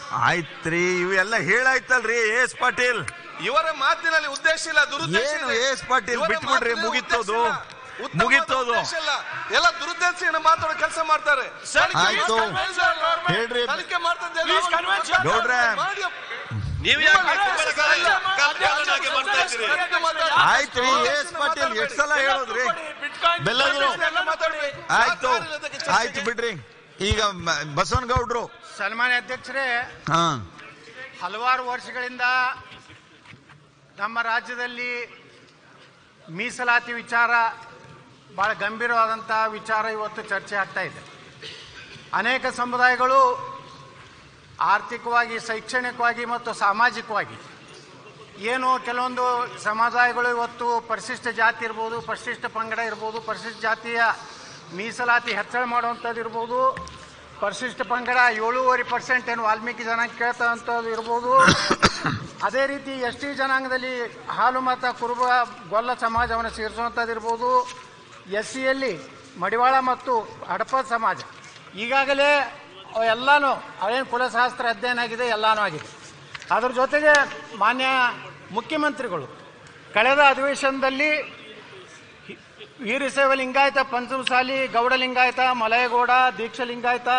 ಆಯ್ತ್ರಿ ಇವೆಲ್ಲ ಹೇಳಾಯ್ತಲ್ರಿ ಎಸ್ ಪಾಟೀಲ್ ಇವರ ಮಾತಿನಲ್ಲಿ ಉದ್ದೇಶ ಇಲ್ಲ ದುರುದ್ದೇಶ ಏನು ಇದೆ. ಎಸ್ ಪಾಟೀಲ್ ಇವರ ಬಿಟ್ಬಿಡ್ರಿ, ಮಾತಿನಲ್ಲಿ ಮುಗೀತದು. ಉದ್ದೇಶ ಇಲ್ಲ. ಉತ್ತಮವಾದ ಮುಗೀತದು. ಉದ್ದೇಶ ಇಲ್ಲ. ಎಲ್ಲ ದುರುದ್ದೇಶದಿಂದ ಮಾತಾಡೋ ಕೆಲಸ ಮಾಡ್ತಾರೆ ತನಿಖೆ ಆಯ್ತು. ಮಾಡ್ತಾರೆ. ಹೇಳ್ರಿ. ತನಿಖೆ ಮಾಡ್ತಾರೆ ಅಂತ ಹೇಳಿ Please convention. ಗೌಡ್ರೆ. ಮಾಡಿ. ನೀವು ಯಾಕೆ ಕುಂಬಳಕಾಯಿ ಕಲ್ಪನಾಗಿ ಬರ್ತಾ ಇದ್ದೀರಿ ಆಯ್ತ್ರಿ ಎಸ್ ಪಾಟೀಲ್ ಎಷ್ಟ್ ಸಲ ಹೇಳೋದ್ರಿ ಬೆಲ್ಲದ್ರು ಎಲ್ಲ ಮಾತಾಡ್ಬೇಕು. ಆಯ್ತು ಸರ್ಕಾರದ ಜೊತೆಗೆ ಆಯ್ತು ಬಿಡ್ರಿ ಈಗ ಮ- ಬಸವನಗೌಡ್ರು ಸನ್ಮಾನ್ಯ ಅಧ್ಯಕ್ಷರೇ ಹಾ ಹಲವಾರು ವರ್ಷಗಳಿಂದ ನಮ್ಮ ರಾಜ್ಯದಲ್ಲಿ ಮೀಸಲಾತಿ ವಿಚಾರ ಭಾಳ ಗಂಭೀರವಾದಂಥ ವಿಚಾರ ಇವತ್ತು ಚರ್ಚೆ ಆಗ್ತಾ ಇದೆ ಅನೇಕ ಸಮುದಾಯಗಳು ಆರ್ಥಿಕವಾಗಿ ಶೈಕ್ಷಣಿಕವಾಗಿ ಮತ್ತು ಸಾಮಾಜಿಕವಾಗಿ ಏನು ಕೆಲವೊಂದು ಸಮುದಾಯಗಳು ಇವತ್ತು ಪರಿಶಿಷ್ಟ ಜಾತಿ ಇರ್ಬೋದು ಪರಿಶಿಷ್ಟ ಪಂಗಡ ಇರ್ಬೋದು ಪರಿಶಿಷ್ಟ ಜಾತಿಯ ಮೀಸಲಾತಿ ಹೆಚ್ಚಳ ಮಾಡುವಂಥದ್ದು ಇರ್ಬೋದು ಪರಿಶಿಷ್ಟ ಪಂಗಡ ಏಳೂವರೆ ಪರ್ಸೆಂಟ್ ಏನು ವಾಲ್ಮೀಕಿ ಜನಾಂಗ ಕೇಳ್ತಂಥದ್ದು ಇರ್ಬೋದು ಅದೇ ರೀತಿ ಎಸ್ ಟಿ ಜನಾಂಗದಲ್ಲಿ ಹಾಲು ಮತ ಕುರುಬ ಗೊಲ್ಲ ಸಮಾಜವನ್ನು ಸೇರಿಸುವಂಥದ್ದು ಇರ್ಬೋದು ಎಸ್ ಸಿಯಲ್ಲಿ ಮಡಿವಾಳ ಮತ್ತು ಹಡಪ ಸಮಾಜ ಈಗಾಗಲೇ ಎಲ್ಲನೂ ಅವೇನು ಕುಲಶಾಸ್ತ್ರ ಅಧ್ಯಯನ ಆಗಿದೆ ಎಲ್ಲನೂ ಆಗಿದೆ ಅದ್ರ ಜೊತೆಗೆ ಮಾನ್ಯ ಮುಖ್ಯಮಂತ್ರಿಗಳು ಕಳೆದ ಅಧಿವೇಶನದಲ್ಲಿ ಹಿ- ವೀರಶೈವ ಲಿಂಗಾಯತ ಪಂಚಮಸಾಲಿ ಗೌಡ ಲಿಂಗಾಯತ ಮಲಯಗೌಡ ದೀಕ್ಷ ಲಿಂಗಾಯತ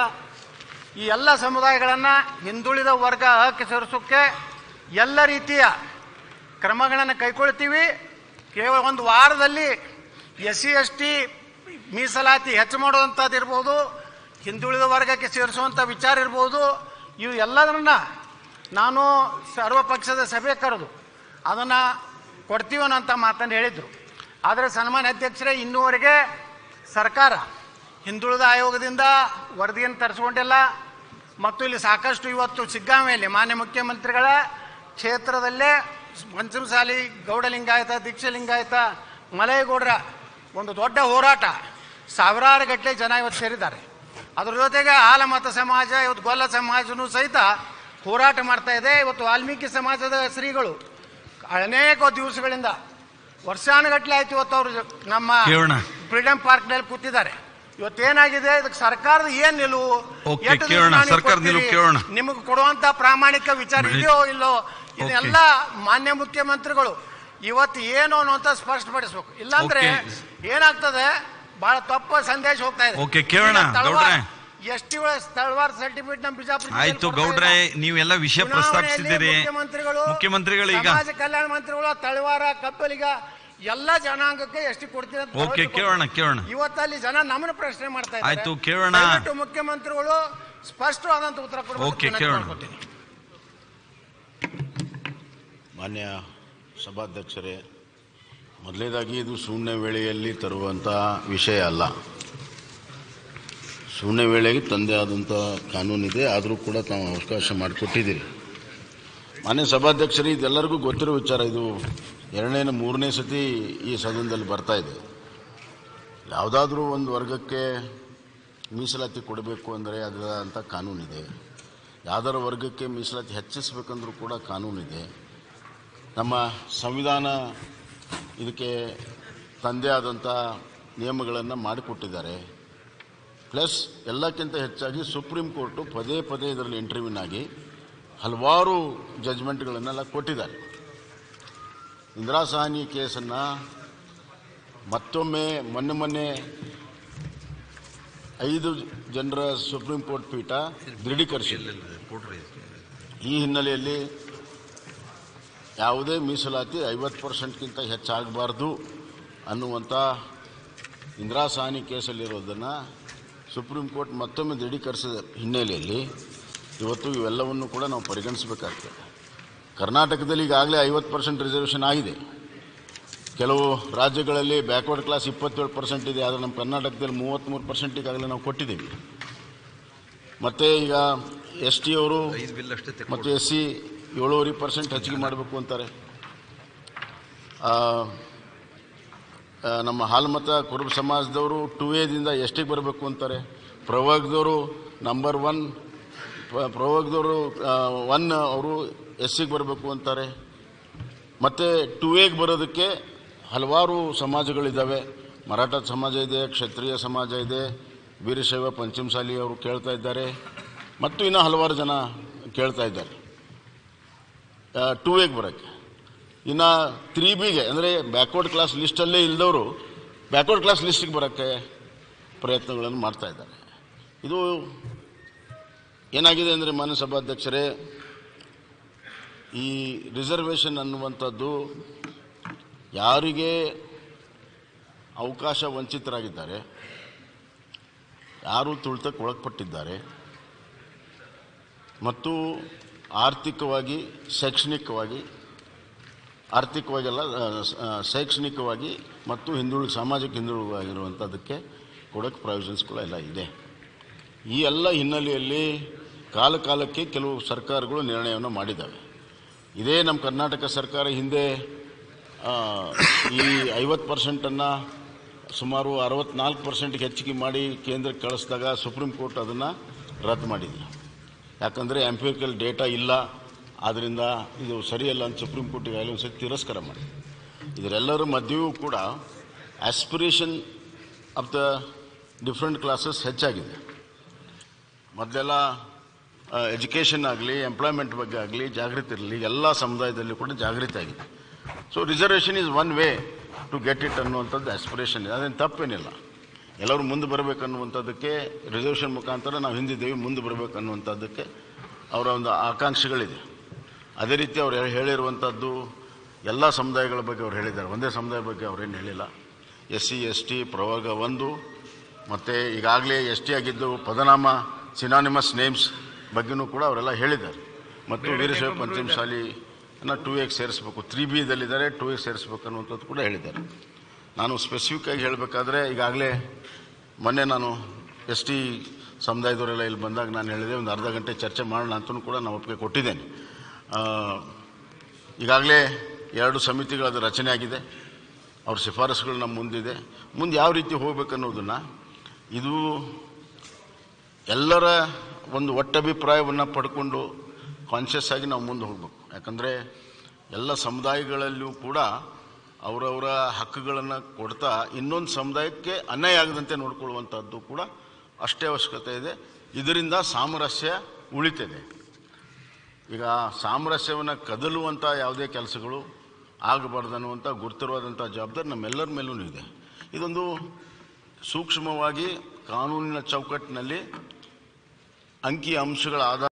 ಈ ಎಲ್ಲ ಸಮುದಾಯಗಳನ್ನು ಹಿಂದುಳಿದ ವರ್ಗ ಹಕ್ಕೆ ಸೇರಿಸೋಕ್ಕೆ ಎಲ್ಲ ರೀತಿಯ ಕ್ರಮಗಳನ್ನು ಕೈಗೊಳ್ತೀವಿ ಕೇವಲ ಒಂದು ವಾರದಲ್ಲಿ ಎಸ್ ಸಿ ಎಸ್ ಟಿ ಮೀಸಲಾತಿ ಹೆಚ್ಚು ಮಾಡುವಂಥದ್ದು ಇರ್ಬೋದು ಹಿಂದುಳಿದ ವರ್ಗಕ್ಕೆ ಸೇರಿಸುವಂಥ ವಿಚಾರ ಇರ್ಬೋದು ಇವು ಎಲ್ಲದನ್ನ ನಾನು ಸರ್ವ ಪಕ್ಷದ ಸಭೆ ಕರೆದು ಅದನ್ನು ಕೊಡ್ತೀವನ್ನಂತ ಮಾತನ್ನು ಹೇಳಿದರು ಆದರೆ ಸನ್ಮಾನ್ಯ ಅಧ್ಯಕ್ಷರೇ ಇನ್ನೂವರೆಗೆ ಸರ್ಕಾರ ಹಿಂದುಳಿದ ಆಯೋಗದಿಂದ ವರದಿಯನ್ನು ತರಿಸ್ಕೊಂಡಿಲ್ಲ ಮತ್ತು ಇಲ್ಲಿ ಸಾಕಷ್ಟು ಇವತ್ತು ಸಿಗ್ಗಾಂವೆಯಲ್ಲಿ ಮಾನ್ಯ ಮುಖ್ಯಮಂತ್ರಿಗಳ ಕ್ಷೇತ್ರದಲ್ಲೇ ಪಂಚಮಸಾಲಿ ಗೌಡ ಲಿಂಗಾಯತ ದೀಕ್ಷೆ ಲಿಂಗಾಯತ ಮಲಯಗೌಡರ ಒಂದು ದೊಡ್ಡ ಹೋರಾಟ ಸಾವಿರಾರು ಗಟ್ಟಲೆ ಜನ ಇವತ್ತು ಸೇರಿದ್ದಾರೆ ಅದ್ರ ಜೊತೆಗೆ ಆಲಮತ ಸಮಾಜ ಇವತ್ತು ಗೊಲ್ಲ ಸಮಾಜನೂ ಸಹಿತ ಹೋರಾಟ ಮಾಡ್ತಾ ಇದೆ ಇವತ್ತು ವಾಲ್ಮೀಕಿ ಸಮಾಜದ ಶ್ರೀಗಳು ಅನೇಕ ದಿವಸಗಳಿಂದ ವರ್ಷಾನುಗಟ್ಟಲೆ ಆಯ್ತು ಇವತ್ತು ಅವರು ನಮ್ಮ ಕೇಳೋಣ. ಫ್ರೀಡಂ ಪಾರ್ಕ್ನಲ್ಲಿ ಕೂತಿದ್ದಾರೆ ಇವತ್ತೇನಾಗಿದೆ ಇದಕ್ಕೆ ಸರ್ಕಾರದ ಏನ್ ನಿಲುವು ಓಕೆ, ಎಷ್ಟು ದಿವಸ ಕೇಳೋಣ. ನೀವು ಸರ್ಕಾರದ ನಿಲುವು ಕೊಡ್ತೀರಿ? ಕೇಳೋಣ. ನಿಮಗೆ ಕೊಡುವಂತ ಪ್ರಾಮಾಣಿಕ ವಿಚಾರ ಬಿಡಿ. ಇದೆಯೋ ಇಲ್ಲೋ ಇದೆಲ್ಲ ಮಾನ್ಯ ಮುಖ್ಯಮಂತ್ರಿಗಳು ಇವತ್ತು ಏನು ಅನ್ನುವಂತ ಸ್ಪಷ್ಟಪಡಿಸ್ಬೇಕು ಇಲ್ಲಾಂದ್ರೆ ಓಕೆ. ಏನಾಗ್ತದೆ ಬಹಳ ತಪ್ಪ ಸಂದೇಶ ಹೋಗ್ತಾ ಇದೆ ಓಕೆ, ಕೇಳೋಣ, ಈಗ ತಳವಾರ- ಗೌಡ್ರೆ. ಎಷ್ಟಿ ತಳವಾರ ಸರ್ಟಿಫಿಕೇಟ್ ನಮ್ಮ ಬಿಜಾಪುರ ಜಿಲ್ಲೆಯಲ್ಲಿ ಆಯ್ತು ಕೊಡ್ತಾ ಗೌಡ್ರೆ ಇಲ್ಲ. ನೀವೆಲ್ಲ ವಿಷಯ ಚುನಾವಣೆಯಲ್ಲಿ ಪ್ರಸ್ತಾಪಿಸಿದ್ದೀರಿ ಮುಖ್ಯಮಂತ್ರಿಗಳು ಮುಖ್ಯಮಂತ್ರಿಗಳು ಈಗ ಸಮಾಜ ಕಲ್ಯಾಣ ಮಂತ್ರಿಗಳು ತಳವಾರ ಕಪ್ಪಲಿಗ ಎಲ್ಲ ಜನಾಂಗಕ್ಕೆ ಎಷ್ಟು ಕೊಡ್ತೀರ ಅಂತ ಓಕೆ ಭರವಸೆ ಕೇಳೋಣ ಕೊಡ್ತಾರೆ. ಕೇಳೋಣ ಇವತ್ತಲ್ಲಿ ಜನ ನಮ್ಮನ್ನ ಪ್ರಶ್ನೆ ಮಾಡ್ತಾ ಇದ್ದಾರೆ ಆಯ್ತು, ಕೇಳೋಣ. ದಯವಿಟ್ಟು ಮುಖ್ಯಮಂತ್ರಿಗಳು ಸ್ಪಷ್ಟವಾದಂತ ಉತ್ತರ ಕೊಡಬೇಕು ಅಂತ ಓಕೆ, ವಿನಂತಿ ಕೇಳೋಣ. ಮಾಡ್ಕೊತೀನಿ. ಮಾನ್ಯ ಸಭಾಧ್ಯಕ್ಷರೇ ಮೊದಲನೇದಾಗಿ ಇದು ಶೂನ್ಯ ವೇಳೆಯಲ್ಲಿ ತರುವಂಥ ವಿಷಯ ಅಲ್ಲ ಶೂನ್ಯ ವೇಳೆಗೆ ತಂದೆ ಆದಂಥ ಕಾನೂನಿದೆ ಆದರೂ ಕೂಡ ತಾವು ಅವಕಾಶ ಮಾಡಿಕೊಟ್ಟಿದ್ದೀರಿ ಮಾನ್ಯ ಸಭಾಧ್ಯಕ್ಷರೇ ಇದೆಲ್ಲರಿಗೂ ಗೊತ್ತಿರೋ ವಿಚಾರ ಇದು ಎರಡನೇ ಮೂರನೇ ಸತಿ ಈ ಸದನದಲ್ಲಿ ಬರ್ತಾ ಇದೆ ಯಾವುದಾದ್ರೂ ಒಂದು ವರ್ಗಕ್ಕೆ ಮೀಸಲಾತಿ ಕೊಡಬೇಕು ಅಂದರೆ ಅದರ ಅಂತ ಕಾನೂನಿದೆ ಯಾವ್ದಾರ ವರ್ಗಕ್ಕೆ ಮೀಸಲಾತಿ ಹೆಚ್ಚಿಸಬೇಕಂದ್ರೂ ಕೂಡ ಕಾನೂನಿದೆ ನಮ್ಮ ಸಂವಿಧಾನ ಇದಕ್ಕೆ ತಂದೆ ಆದಂಥ ನಿಯಮಗಳನ್ನು ಮಾಡಿಕೊಟ್ಟಿದ್ದಾರೆ ಪ್ಲಸ್ ಎಲ್ಲಕ್ಕಿಂತ ಹೆಚ್ಚಾಗಿ ಸುಪ್ರೀಂ ಕೋರ್ಟು ಪದೇ ಪದೇ ಇದರಲ್ಲಿ ಇಂಟರ್ವ್ಯೂನ್ ಆಗಿ ಹಲವಾರು ಜಜ್ಮೆಂಟ್ಗಳನ್ನೆಲ್ಲ ಕೊಟ್ಟಿದ್ದಾರೆ ಇಂದಿರಾ ಸಹಾನಿ ಕೇಸನ್ನು ಮತ್ತೊಮ್ಮೆ ಮೊನ್ನೆ ಮೊನ್ನೆ ಐದು ಜನರ ಸುಪ್ರೀಂ ಕೋರ್ಟ್ ಪೀಠ ದೃಢೀಕರಿಸಿದೆ ಈ ಹಿನ್ನೆಲೆಯಲ್ಲಿ ಯಾವುದೇ ಮೀಸಲಾತಿ ಐವತ್ತು ಪರ್ಸೆಂಟ್ಗಿಂತ ಹೆಚ್ಚಾಗಬಾರ್ದು ಅನ್ನುವಂಥ ಇಂದಿರಾ ಸಹಾನಿ ಕೇಸಲ್ಲಿರೋದನ್ನು ಸುಪ್ರೀಂ ಕೋರ್ಟ್ ಮತ್ತೊಮ್ಮೆ ದೃಢೀಕರಿಸಿದ ಹಿನ್ನೆಲೆಯಲ್ಲಿ ಇವತ್ತು ಇವೆಲ್ಲವನ್ನು ಕೂಡ ನಾವು ಪರಿಗಣಿಸಬೇಕಾಗ್ತದೆ ಕರ್ನಾಟಕದಲ್ಲಿ ಈಗಾಗಲೇ ಐವತ್ತು ಪರ್ಸೆಂಟ್ ರಿಸರ್ವೇಷನ್ ಆಗಿದೆ ಕೆಲವು ರಾಜ್ಯಗಳಲ್ಲಿ ಬ್ಯಾಕ್ವರ್ಡ್ ಕ್ಲಾಸ್ ಇಪ್ಪತ್ತೇಳು ಪರ್ಸೆಂಟ್ ಇದೆ ಆದರೆ ನಮ್ಮ ಕರ್ನಾಟಕದಲ್ಲಿ ಮೂವತ್ತ್ಮೂರು ಪರ್ಸೆಂಟ್ ಈಗಾಗಲೇ ನಾವು ಕೊಟ್ಟಿದ್ದೀವಿ ಮತ್ತು ಈಗ ಎಸ್ ಟಿ ಅವರು ಮತ್ತು ಎಸ್ ಸಿ ಏಳೂವರೆ ಪರ್ಸೆಂಟ್ ಹೆಚ್ಚಿಗೆ ಮಾಡಬೇಕು ಅಂತಾರೆ ಆ, ಆ, ನಮ್ಮ ಹಾಲ್ಮತ ಕುರುಬ ಸಮಾಜದವರು ಟು ಎದಿಂದ ಎಷ್ಟಿಗೆ ಬರಬೇಕು ಅಂತಾರೆ ಪ್ರವರ್ಗದವರು ನಂಬರ್ ಒನ್ ಪ್ರವರ್ಗದವರು ಒನ್ ಅವರು ಎಸ್ ಸಿಗೆ ಬರಬೇಕು ಅಂತಾರೆ ಮತ್ತು ಟು ಎಗೆ ಬರೋದಕ್ಕೆ ಹಲವಾರು ಸಮಾಜಗಳಿದ್ದಾವೆ ಮರಾಠ ಸಮಾಜ ಇದೆ ಕ್ಷತ್ರಿಯ ಸಮಾಜ ಇದೆ ವೀರಶೈವ ಪಂಚಮಸಾಲಿ ಅವರು ಕೇಳ್ತಾ ಇದ್ದಾರೆ ಮತ್ತು ಇನ್ನೂ ಹಲವಾರು ಜನ ಕೇಳ್ತಾ ಇದ್ದಾರೆ ಟೂ ವೇಗೆ ಬರೋಕ್ಕೆ ಇನ್ನು ತ್ರೀ ಬಿಗೆ ಅಂದರೆ ಬ್ಯಾಕ್ವರ್ಡ್ ಕ್ಲಾಸ್ ಲಿಸ್ಟಲ್ಲೇ ಇಲ್ದವರು ಬ್ಯಾಕ್ವರ್ಡ್ ಕ್ಲಾಸ್ ಲಿಸ್ಟಿಗೆ ಬರೋಕ್ಕೆ ಪ್ರಯತ್ನಗಳನ್ನು ಮಾಡ್ತಾ ಇದ್ದಾರೆ ಇದು ಏನಾಗಿದೆ ಅಂದರೆ ಮಾನ್ಯ ಸಭಾಧ್ಯಕ್ಷರೇ ಈ ರಿಸರ್ವೇಷನ್ ಅನ್ನುವಂಥದ್ದು ಯಾರಿಗೆ ಅವಕಾಶ ವಂಚಿತರಾಗಿದ್ದಾರೆ ಯಾರು ತುಳಿತಕ್ಕೆ ಒಳಪಟ್ಟಿದ್ದಾರೆ ಮತ್ತು ಆರ್ಥಿಕವಾಗಿ ಶೈಕ್ಷಣಿಕವಾಗಿ ಆರ್ಥಿಕವಾಗೆಲ್ಲ ಆ, ಆ, ಶೈಕ್ಷಣಿಕವಾಗಿ ಮತ್ತು ಹಿಂದುಳಿದ ಸಾಮಾಜಿಕ ಹಿಂದುಳಿವಾಗಿರುವಂಥದ್ದಕ್ಕೆ ಕೊಡೋಕ್ಕೆ ಪ್ರಾವಿಷನ್ಸ್ಗಳೆಲ್ಲ ಇದೆ ಈ ಎಲ್ಲ ಹಿನ್ನೆಲೆಯಲ್ಲಿ ಕಾಲ ಕಾಲಕ್ಕೆ ಕೆಲವು ಸರ್ಕಾರಗಳು ನಿರ್ಣಯವನ್ನು ಮಾಡಿದ್ದಾವೆ ಇದೇ ನಮ್ಮ ಕರ್ನಾಟಕ ಸರ್ಕಾರ ಹಿಂದೆ ಆ, ಈ ಐವತ್ತು ಪರ್ಸೆಂಟನ್ನು ಸುಮಾರು ಅರವತ್ನಾಲ್ಕು ಪರ್ಸೆಂಟ್ಗೆ ಹೆಚ್ಚಿಗೆ ಮಾಡಿ ಕೇಂದ್ರಕ್ಕೆ ಕಳಿಸಿದಾಗ ಸುಪ್ರೀಂ ಕೋರ್ಟ್ ಅದನ್ನು ರದ್ದು ಮಾಡಿದೆ ಯಾಕಂದರೆ ಎಂಪಿರಿಕಲ್ ಡೇಟಾ ಇಲ್ಲ ಆದ್ದರಿಂದ ಇದು ಸರಿಯಲ್ಲ ಅಂತ ಸುಪ್ರೀಂ ಕೋರ್ಟಿಗೆ ಆಗಲಿ ಒಂದು ಸತಿ ತಿರಸ್ಕಾರ ಮಾಡಿ ಇದರೆಲ್ಲರ ಮಧ್ಯೆಯೂ ಕೂಡ aspiration of the different classes ಹೆಚ್ಚಾಗಿದೆ ಮೊದಲೆಲ್ಲ ಎಜುಕೇಷನ್ ಆಗಲಿ ಎಂಪ್ಲಾಯ್ಮೆಂಟ್ ಬಗ್ಗೆ ಆಗಲಿ ಜಾಗೃತಿ ಇರಲಿ ಎಲ್ಲ ಸಮುದಾಯದಲ್ಲಿ ಕೂಡ ಜಾಗೃತಿ ಆಗಿದೆ so reservation is one way to get it ಅನ್ನುವಂಥದ್ದು ಆಸ್ಪಿರೇಷನ್ ಇದೆ ಅದೇನು ತಪ್ಪೇನಿಲ್ಲ ಎಲ್ಲರೂ ಮುಂದೆ ಬರಬೇಕನ್ನುವಂಥದ್ದಕ್ಕೆ ರಿಸರ್ವೇಷನ್ ಮುಖಾಂತರ ನಾವು ಹಿಂದಿದ್ದೇವೆ ಮುಂದೆ ಬರಬೇಕನ್ನುವಂಥದ್ದಕ್ಕೆ ಅವರ ಒಂದು ಆಕಾಂಕ್ಷೆಗಳಿದೆ ಅದೇ ರೀತಿ ಅವ್ರು ಹೇ- ಹೇಳಿರುವಂಥದ್ದು ಎಲ್ಲ ಸಮುದಾಯಗಳ ಬಗ್ಗೆ ಅವ್ರು ಹೇಳಿದ್ದಾರೆ ಒಂದೇ ಸಮುದಾಯ ಬಗ್ಗೆ ಅವ್ರೇನು ಹೇಳಿಲ್ಲ ಎಸ್ ಸಿ ಎಸ್ ಟಿ ಪ್ರವರ್ಗ ಒಂದು ಮತ್ತು ಈಗಾಗಲೇ ಎಸ್ ಟಿ ಆಗಿದ್ದು ಪದನಾಮ ಸಿನಾನಿಮಸ್ ನೇಮ್ಸ್ ಬಗ್ಗೆನೂ ಕೂಡ ಅವರೆಲ್ಲ ಹೇಳಿದ್ದಾರೆ ಮತ್ತು ವೀರಶೈವ ಪಂಚಮಶಾಲಿ ಟೂ ಎಗೆ ಸೇರಿಸಬೇಕು ತ್ರೀ ಬಿದಲ್ಲಿದ್ದಾರೆ ಟೂ ಎಗೆ ಸೇರಿಸ್ಬೇಕು ಅನ್ನುವಂಥದ್ದು ಕೂಡ ಹೇಳಿದ್ದಾರೆ ನಾನು ಸ್ಪೆಸಿಫಿಕ್ಕಾಗಿ ಹೇಳಬೇಕಾದ್ರೆ ಈಗಾಗಲೇ ಮೊನ್ನೆ ನಾನು ಎಸ್ ಟಿ ಸಮುದಾಯದವರೆಲ್ಲ ಇಲ್ಲಿ ಬಂದಾಗ ನಾನು ಹೇಳಿದೆ ಒಂದು ಅರ್ಧ ಗಂಟೆ ಚರ್ಚೆ ಮಾಡೋಣ ಅಂತಲೂ ಕೂಡ ನಾನು ಒಪ್ಪಿಗೆ ಕೊಟ್ಟಿದ್ದೇನೆ ಆ, ಈಗಾಗಲೇ ಎರಡು ಸಮಿತಿಗಳದ್ದು ರಚನೆ ಆಗಿದೆ ಅವ್ರ ಶಿಫಾರಸುಗಳು ನಮ್ಮ ಮುಂದಿದೆ ಮುಂದೆ ಯಾವ ರೀತಿ ಹೋಗ್ಬೇಕನ್ನೋದನ್ನು ಇದು ಎಲ್ಲರ ಒಂದು ಒಟ್ಟಭಿಪ್ರಾಯವನ್ನು ಪಡ್ಕೊಂಡು ಕಾನ್ಷಿಯಸ್ ಆಗಿ ನಾವು ಮುಂದೆ ಹೋಗಬೇಕು ಯಾಕಂದರೆ ಎಲ್ಲ ಸಮುದಾಯಗಳಲ್ಲಿಯೂ ಕೂಡ ಅವರವರ ಹಕ್ಕುಗಳನ್ನು ಕೊಡ್ತಾ ಇನ್ನೊಂದು ಸಮುದಾಯಕ್ಕೆ ಅನ್ಯಾಯ ಆಗದಂತೆ ನೋಡ್ಕೊಳ್ಳುವಂಥದ್ದು ಕೂಡ ಅಷ್ಟೇ ಅವಶ್ಯಕತೆ ಇದೆ ಇದರಿಂದ ಸಾಮರಸ್ಯ ಉಳಿತದೆ ಈಗ ಸಾಮರಸ್ಯವನ್ನು ಕದಲುವಂಥ ಯಾವುದೇ ಕೆಲಸಗಳು ಆಗಬಾರ್ದು ಅನ್ನುವಂಥ ಗುರುತರವಾದಂಥ ಜವಾಬ್ದಾರಿ ನಮ್ಮೆಲ್ಲರ ಮೇಲೂ ಇದೆ ಇದೊಂದು ಸೂಕ್ಷ್ಮವಾಗಿ ಕಾನೂನಿನ ಚೌಕಟ್ಟಿನಲ್ಲಿ ಅಂಕಿ ಅಂಶಗಳ ಆಧಾರ